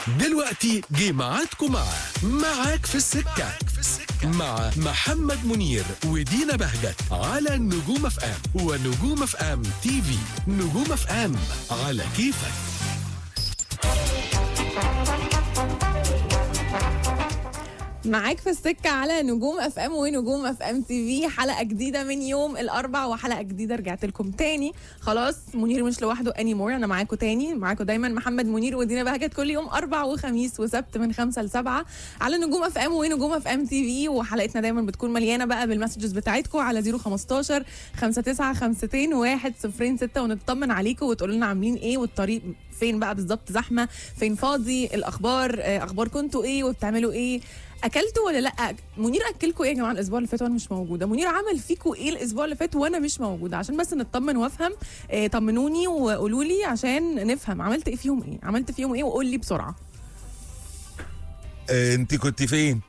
دلوقتي جه ميعادكم مع معاك في السكة مع محمد منير ودينا بهجت على نجوم اف ام ونجوم اف ام تي في نجوم اف ام على كيفك معاك في السكة على نجوم اف ام ونجوم اف ام تي في حلقة جديدة من يوم الاربع وحلقة جديدة رجعت لكم تاني خلاص منير مش لوحده اني مور انا معاكم تاني معاكم دايما محمد منير ودينا بهجت كل يوم اربع وخميس وسبت من خمسة لسبعة على نجوم اف ام ونجوم اف ام تي في وحلقتنا دايما بتكون مليانة بقى بالمسجز بتاعتكم على 015 59 52 1 0 6 ونطمن عليكم وتقولوا لنا عاملين ايه والطريق فين بقى بالظبط زحمة فين فاضي الاخبار آه، اخباركم انتوا ايه وبتعملوا ايه اكلتوا ولا لا منير اكلكوا ايه يا جماعه الاسبوع اللي فات وانا مش موجوده منير عمل فيكوا ايه الاسبوع اللي فات وانا مش موجوده عشان بس نطمن وافهم إيه طمنوني وقولوا لي عشان نفهم عملت ايه فيهم ايه عملت فيهم ايه وقول لي بسرعه انت كنت فين؟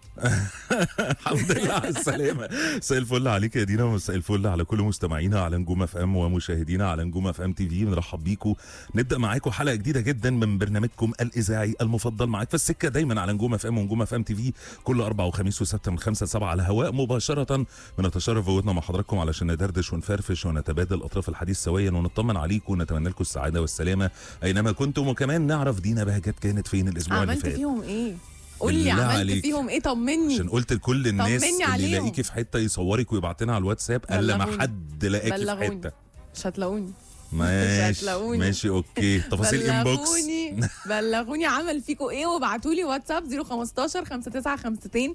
الحمد لله على السلامة مساء الفل عليك يا دينا ومساء الفل على كل مستمعينا على نجوم اف ام ومشاهدينا على نجوم اف ام تي في بنرحب بيكم نبدا معاكم حلقة جديدة جدا من برنامجكم الإذاعي المفضل معاك في السكة دايما على نجوم اف ام ونجوم اف ام تي في كل أربع وخميس وسبت من خمسة لسبعة على الهواء مباشرة بنتشرف بوجودنا مع حضراتكم علشان ندردش ونفرفش ونتبادل أطراف الحديث سويا ونطمن عليكم ونتمنى لكم السعادة والسلامة أينما كنتم وكمان نعرف دينا بهجت كانت فين الأسبوع اللي عملت فات فيهم ايه قول لي بالله عملت عليك. فيهم ايه طمني عشان قلت لكل الناس طمني اللي عليهم. يلاقيكي في حته يصورك ويبعت لنا على الواتساب قال لما بلغوني. حد لاقيكي في بلغوني. حته مش هتلاقوني ماشي هتلاقوني. ماشي اوكي تفاصيل انبوكس بلغوني بلغوني عمل فيكوا ايه وابعتوا لي واتساب 015 5952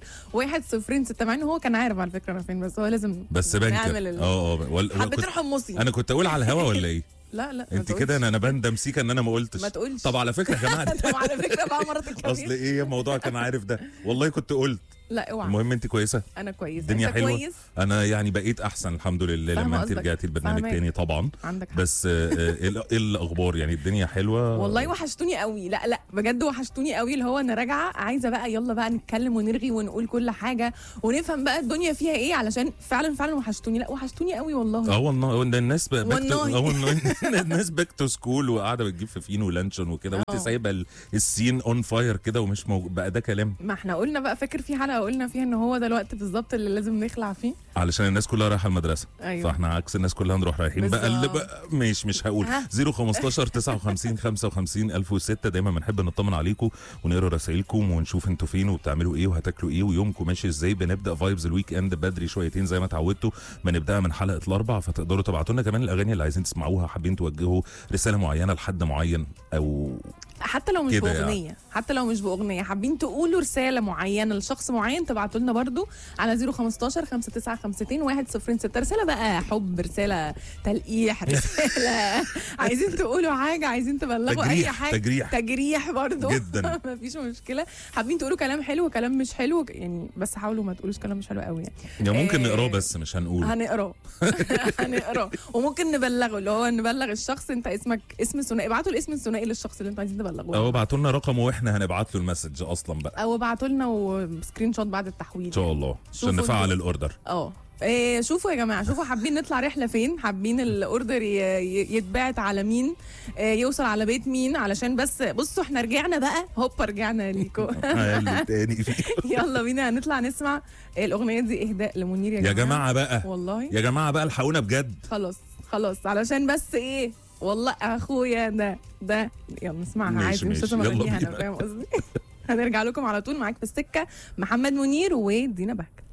1006 مع ان هو كان عارف على فكره انا فين بس هو لازم بس نعمل بنكر ال- اه اه وال- حبيت كنت- تحمصي انا كنت اقول على الهوا ولا ايه لا لا ما انت تقولش. كده انا انا بندم سيكا ان انا ما قلتش ما تقولش. طب على فكره يا جماعه طب على فكره بقى مرة اصل الكبير ايه الموضوع كان عارف ده والله كنت قلت لا اوعى المهم انت كويسه انا كويس الدنيا انت حلوه كويس انا يعني بقيت احسن الحمد لله فاهمة لما انت قصدك. رجعتي البرنامج فاهماك. تاني طبعا عندك حق بس آه، آه، ايه ال- إيه الاخبار يعني الدنيا حلوه والله وحشتوني قوي لا لا بجد وحشتوني قوي اللي هو انا راجعه عايزه بقى يلا بقى نتكلم ونرغي ونقول كل حاجه ونفهم بقى الدنيا فيها ايه علشان فعلا فعلا وحشتوني لا وحشتوني قوي والله اه والله ده الناس بقى باك تو والله. اه والله الناس باك تو سكول وقاعده بتجيب فين ولانشون وكده وانت اه. سايبه ال- السين اون فاير كده ومش موجود بقى ده كلام ما احنا قلنا بقى فاكر في حلقه قلنا فيها ان هو ده الوقت بالظبط اللي لازم نخلع فيه علشان الناس كلها رايحه المدرسه ايوه فاحنا عكس الناس كلها نروح رايحين بقى اللي بالظبط. بقى مش مش هقول ها. 015 59 55 1006 دايما بنحب نطمن عليكم ونقرا رسائلكم ونشوف انتوا فين وبتعملوا ايه وهتاكلوا ايه ويومكم ماشي ازاي بنبدا فايبز الويك اند بدري شويتين زي ما اتعودتوا بنبداها من حلقه الاربع فتقدروا تبعتوا لنا كمان الاغاني اللي عايزين تسمعوها حابين توجهوا رساله معينه لحد معين او حتى لو مش كده باغنيه حتى لو مش باغنيه حابين تقولوا رساله معينه لشخص معين تبعتوا لنا برضو على 015 5952 106 رساله بقى حب رساله تلقيح رساله عايزين تقولوا حاجه عايزين تبلغوا اي تجريح حاجه تجريح تجريح برضو جدا. مفيش مشكله حابين تقولوا كلام حلو وكلام مش حلو يعني بس حاولوا ما تقولوش كلام مش حلو قوي يعني يعني ممكن آه، نقراه بس مش هنقول هنقراه هنقراه وممكن نبلغه اللي هو نبلغ الشخص انت اسمك اسم ثنائي ابعتوا الاسم الثنائي للشخص اللي انتوا عايزين تبلغوه او ابعتوا لنا رقم واحنا هنبعت له المسج اصلا بقى او ابعتوا لنا وسكرين شوت بعد التحويل ان شاء الله شوفوا عشان نفعل انتوا- الاوردر اه إيه شوفوا يا جماعه شوفوا حابين نطلع رحله فين حابين الاوردر ي- ي- يتبعت على مين إيه يوصل على بيت مين علشان بس بصوا احنا رجعنا بقى هوبا رجعنا ليكو اللي تاني فيه. يلا بينا هنطلع نسمع الاغنيه دي اهداء لمنير يا يا جماعه جماعه بقى والله يا جماعه بقى الحقونا بجد خلاص خلاص علشان بس ايه والله اخويا ده ده يلا نسمعها ماشي، عادي مش ماشي، لازم يلا اغنيها انا بينا. فاهم قصدي هنرجع لكم على طول معاك في السكه محمد منير ودينا بهجت